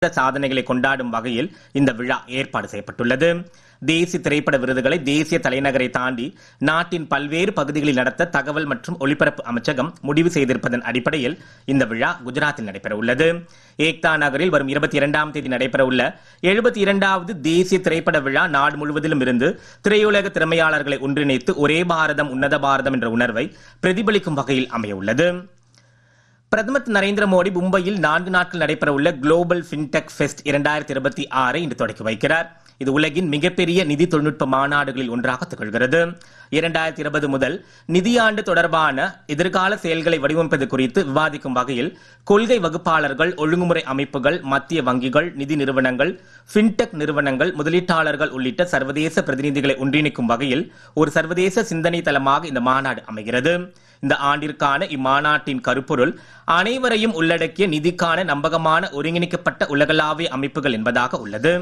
சாதனைகளை கொண்டாடும் வகையில் இந்த விழா ஏற்பாடு செய்யப்பட்டுள்ளது தேசிய திரைப்பட விருதுகளை தேசிய தலைநகரை தாண்டி நாட்டின் பல்வேறு பகுதிகளில் நடத்த தகவல் மற்றும் ஒலிபரப்பு அமைச்சகம் முடிவு செய்திருப்பதன் அடிப்படையில் இந்த விழா குஜராத்தில் நடைபெற உள்ளது ஏக்தா நகரில் வரும் இருபத்தி இரண்டாம் தேதி நடைபெற உள்ள எழுபத்தி இரண்டாவது தேசிய திரைப்பட விழா நாடு முழுவதிலும் இருந்து திரையுலக திறமையாளர்களை ஒன்றிணைத்து ஒரே பாரதம் உன்னத பாரதம் என்ற உணர்வை பிரதிபலிக்கும் வகையில் அமைய உள்ளது பிரதமர் திரு நரேந்திர மோடி மும்பையில் நான்கு நாட்கள் நடைபெறவுள்ள குளோபல் ஃபின்டெக் ஃபெஸ்ட் இரண்டாயிரத்தி இருபத்தி ஆறை இன்று தொடங்கி வைக்கிறார் இது உலகின் மிகப்பெரிய நிதி தொழில்நுட்ப மாநாடுகளில் ஒன்றாக திகழ்கிறது இரண்டாயிரத்தி இருபது முதல் நிதியாண்டு தொடர்பான எதிர்கால செயல்களை வடிவமைப்பது குறித்து விவாதிக்கும் வகையில் கொள்கை வகுப்பாளர்கள் ஒழுங்குமுறை அமைப்புகள் மத்திய வங்கிகள் நிதி நிறுவனங்கள் ஃபின்டெக் நிறுவனங்கள் முதலீட்டாளர்கள் உள்ளிட்ட சர்வதேச பிரதிநிதிகளை ஒன்றிணைக்கும் வகையில் ஒரு சர்வதேச சிந்தனை தளமாக இந்த மாநாடு அமைகிறது இந்த ஆண்டிற்கான இம்மாநாட்டின் கருப்பொருள் அனைவரையும் உள்ளடக்கிய நிதிக்கான நம்பகமான ஒருங்கிணைக்கப்பட்ட உலகளாவிய அமைப்புகள் என்பதாக உள்ளது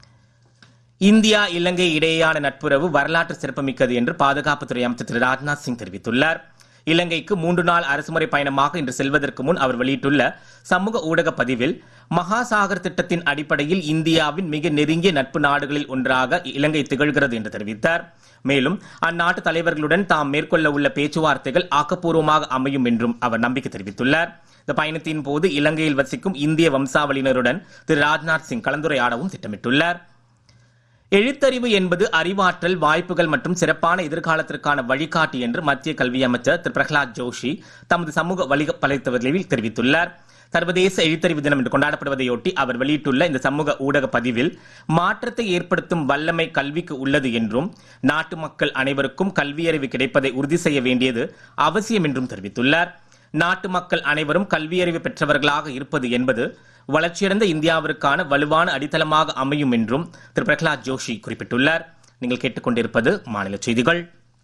இந்தியா இலங்கை இடையேயான நட்புறவு வரலாற்று சிறப்புமிக்கது என்று பாதுகாப்புத்துறை அமைச்சர் திரு ராஜ்நாத் சிங் தெரிவித்துள்ளார் இலங்கைக்கு மூன்று நாள் அரசுமுறை பயணமாக இன்று செல்வதற்கு முன் அவர் வெளியிட்டுள்ள சமூக ஊடக பதிவில் மகாசாகர் திட்டத்தின் அடிப்படையில் இந்தியாவின் மிக நெருங்கிய நட்பு நாடுகளில் ஒன்றாக இலங்கை திகழ்கிறது என்று தெரிவித்தார் மேலும் அந்நாட்டு தலைவர்களுடன் தாம் மேற்கொள்ள உள்ள பேச்சுவார்த்தைகள் ஆக்கப்பூர்வமாக அமையும் என்றும் அவர் நம்பிக்கை தெரிவித்துள்ளார் இந்த பயணத்தின் போது இலங்கையில் வசிக்கும் இந்திய வம்சாவளியினருடன் திரு ராஜ்நாத் சிங் கலந்துரையாடவும் திட்டமிட்டுள்ளார் எழுத்தறிவு என்பது அறிவாற்றல் வாய்ப்புகள் மற்றும் சிறப்பான எதிர்காலத்திற்கான வழிகாட்டி என்று மத்திய கல்வி அமைச்சர் திரு பிரகலாத் ஜோஷி தமது சமூக வலைத்தளத்தில் தெரிவித்துள்ளார் சர்வதேச எழுத்தறிவு தினம் என்று கொண்டாடப்படுவதையொட்டி அவர் வெளியிட்டுள்ள இந்த சமூக ஊடக பதிவில் மாற்றத்தை ஏற்படுத்தும் வல்லமை கல்விக்கு உள்ளது என்றும் நாட்டு மக்கள் அனைவருக்கும் கல்வியறிவு கிடைப்பதை உறுதி செய்ய வேண்டியது அவசியம் என்றும் தெரிவித்துள்ளார் நாட்டு மக்கள் அனைவரும் கல்வியறிவு பெற்றவர்களாக இருப்பது என்பது வளர்ச்சியடைந்த இந்தியாவிற்கான வலுவான அடித்தளமாக அமையும் என்றும் திரு பிரகலாத் ஜோஷி குறிப்பிட்டுள்ளார் நீங்கள் கேட்டுக்கொண்டிருப்பது மாநில செய்திகள்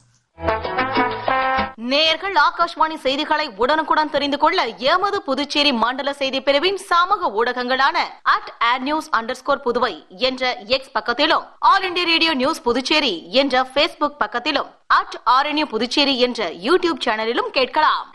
நேயர்கள் ஆகாஷ்வாணி செய்திகளை உடனுக்குடன் தெரிந்து கொள்ள எமது புதுச்சேரி மண்டல செய்தி பிரிவின் சமூக ஊடகங்களான at ad news under Puduvai என்ற எக்ஸ் பக்கத்திலும் all India radio news Puducherry என்ற பேஸ்புக் பக்கத்திலும் அட் ஆர்என்யூ புதுச்சேரி என்ற யூடியூப் சேனலிலும் கேட்கலாம்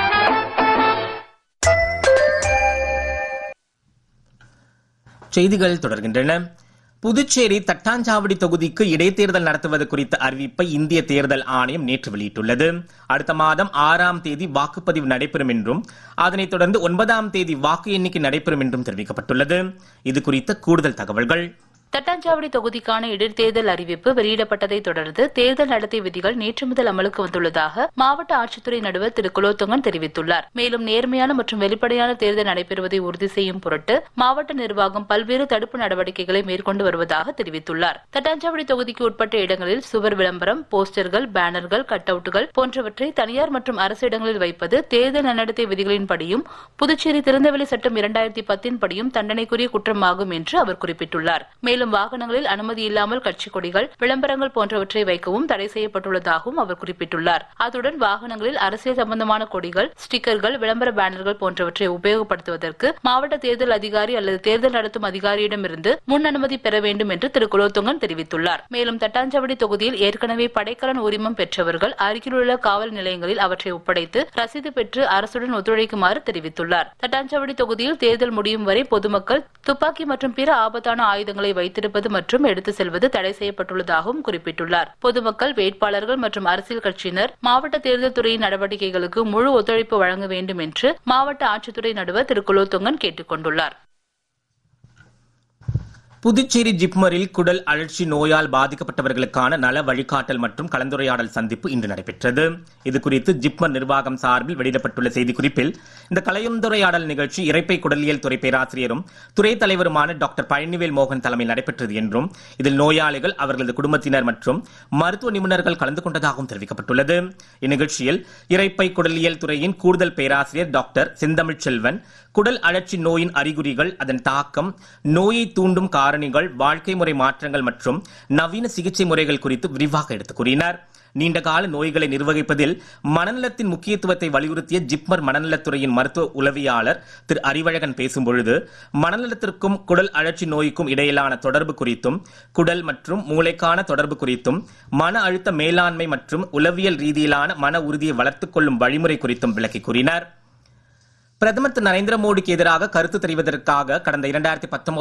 செய்திகள் தொடர்கின்றன புதுச்சேரி தட்டாஞ்சாவடி தொகுதிக்கு இடைத்தேர்தல் நடத்துவது குறித்த அறிவிப்பை இந்திய தேர்தல் ஆணையம் நேற்று வெளியிட்டுள்ளது அடுத்த மாதம் ஆறாம் தேதி வாக்குப்பதிவு நடைபெறும் என்றும் அதனைத் தொடர்ந்து ஒன்பதாம் தேதி வாக்கு எண்ணிக்கை நடைபெறும் என்றும் தெரிவிக்கப்பட்டுள்ளது இது குறித்த கூடுதல் தகவல்கள் தட்டாஞ்சாவடி தொகுதிக்கான இடைத்தேர்தல் அறிவிப்பு வெளியிடப்பட்டதை தொடர்ந்து தேர்தல் நடத்தை விதிகள் நேற்று முதல் அமலுக்கு வந்துள்ளதாக மாவட்ட ஆட்சித்துறை நடுவர் திரு குலோத்துங்கன் தெரிவித்துள்ளார் மேலும் நேர்மையான மற்றும் வெளிப்படையான தேர்தல் நடைபெறுவதை உறுதி செய்யும் பொருட்டு மாவட்ட நிர்வாகம் பல்வேறு தடுப்பு நடவடிக்கைகளை மேற்கொண்டு வருவதாக தெரிவித்துள்ளார் தட்டாஞ்சாவடி தொகுதிக்கு உட்பட்ட இடங்களில் சுவர் விளம்பரம் போஸ்டர்கள் பேனர்கள் கட் அவுட்டுகள் போன்றவற்றை தனியார் மற்றும் அரசு இடங்களில் வைப்பது தேர்தல் நன்னடத்தை விதிகளின்படியும் புதுச்சேரி திறந்தவெளி சட்டம் இரண்டாயிரத்தி பத்தின் படியும் தண்டனைக்குரிய குற்றமாகும் என்று அவர் குறிப்பிட்டுள்ளார் மேலும் மேலும் வாகனங்களில் அனுமதி இல்லாமல் கட்சி கொடிகள் விளம்பரங்கள் போன்றவற்றை வைக்கவும் தடை செய்யப்பட்டுள்ளதாகவும் அவர் குறிப்பிட்டுள்ளார் அத்துடன் வாகனங்களில் அரசியல் சம்பந்தமான கொடிகள் ஸ்டிக்கர்கள் விளம்பர பேனர்கள் போன்றவற்றை உபயோகப்படுத்துவதற்கு மாவட்ட தேர்தல் அதிகாரி அல்லது தேர்தல் நடத்தும் அதிகாரியிடமிருந்து முன் அனுமதி பெற வேண்டும் என்று திரு குலோத்துங்கன் தெரிவித்துள்ளார் மேலும் தட்டாஞ்சாவடி தொகுதியில் ஏற்கனவே படைக்கலன் உரிமம் பெற்றவர்கள் அருகிலுள்ள காவல் நிலையங்களில் அவற்றை ஒப்படைத்து ரசீது பெற்று அரசுடன் ஒத்துழைக்குமாறு தெரிவித்துள்ளார் தட்டாஞ்சாவடி தொகுதியில் தேர்தல் முடியும் வரை பொதுமக்கள் துப்பாக்கி மற்றும் பிற ஆபத்தான ஆயுதங்களை வைத்து வைத்திருப்பது மற்றும் எடுத்து செல்வது தடை செய்யப்பட்டுள்ளதாகவும் குறிப்பிட்டுள்ளார் பொதுமக்கள் வேட்பாளர்கள் மற்றும் அரசியல் கட்சியினர் மாவட்ட தேர்தல் துறையின் நடவடிக்கைகளுக்கு முழு ஒத்துழைப்பு வழங்க வேண்டும் என்று மாவட்ட ஆட்சித்துறை நடுவர் திரு குலோத்துங்கன் கேட்டுக் கொண்டுள்ளார் புதுச்சேரி ஜிப்மரில் குடல் அழற்சி நோயால் பாதிக்கப்பட்டவர்களுக்கான நல வழிகாட்டல் மற்றும் கலந்துரையாடல் சந்திப்பு இன்று நடைபெற்றது இதுகுறித்து ஜிப்மர் நிர்வாகம் சார்பில் வெளியிடப்பட்டுள்ள செய்திக்குறிப்பில் இந்த கலந்துரையாடல் நிகழ்ச்சி இறைப்பை குடலியல் துறை பேராசிரியரும் துறை தலைவருமான டாக்டர் பழனிவேல் மோகன் தலைமையில் நடைபெற்றது என்றும் இதில் நோயாளிகள் அவர்களது குடும்பத்தினர் மற்றும் மருத்துவ நிபுணர்கள் கலந்து கொண்டதாகவும் தெரிவிக்கப்பட்டுள்ளது இந்நிகழ்ச்சியில் இறைப்பை குடலியல் துறையின் கூடுதல் பேராசிரியர் டாக்டர் செந்தமிழ் செல்வன் குடல் அழற்சி நோயின் அறிகுறிகள் அதன் தாக்கம் நோயை தூண்டும் காரணிகள் வாழ்க்கை முறை மாற்றங்கள் மற்றும் நவீன சிகிச்சை முறைகள் குறித்து விரிவாக எடுத்துக் கூறினார் நீண்டகால நோய்களை நிர்வகிப்பதில் மனநலத்தின் முக்கியத்துவத்தை வலியுறுத்திய ஜிப்மர் மனநலத்துறையின் மருத்துவ உளவியாளர் திரு அறிவழகன் பேசும்பொழுது மனநலத்திற்கும் குடல் அழற்சி நோய்க்கும் இடையிலான தொடர்பு குறித்தும் குடல் மற்றும் மூளைக்கான தொடர்பு குறித்தும் மன அழுத்த மேலாண்மை மற்றும் உளவியல் ரீதியிலான மன உறுதியை வளர்த்துக் கொள்ளும் வழிமுறை குறித்தும் விளக்கி கூறினார் பிரதமர் திரு நரேந்திர மோடிக்கு எதிராக கருத்து தெரிவதற்காக கடந்த இரண்டாயிரத்தி பத்தொன்பது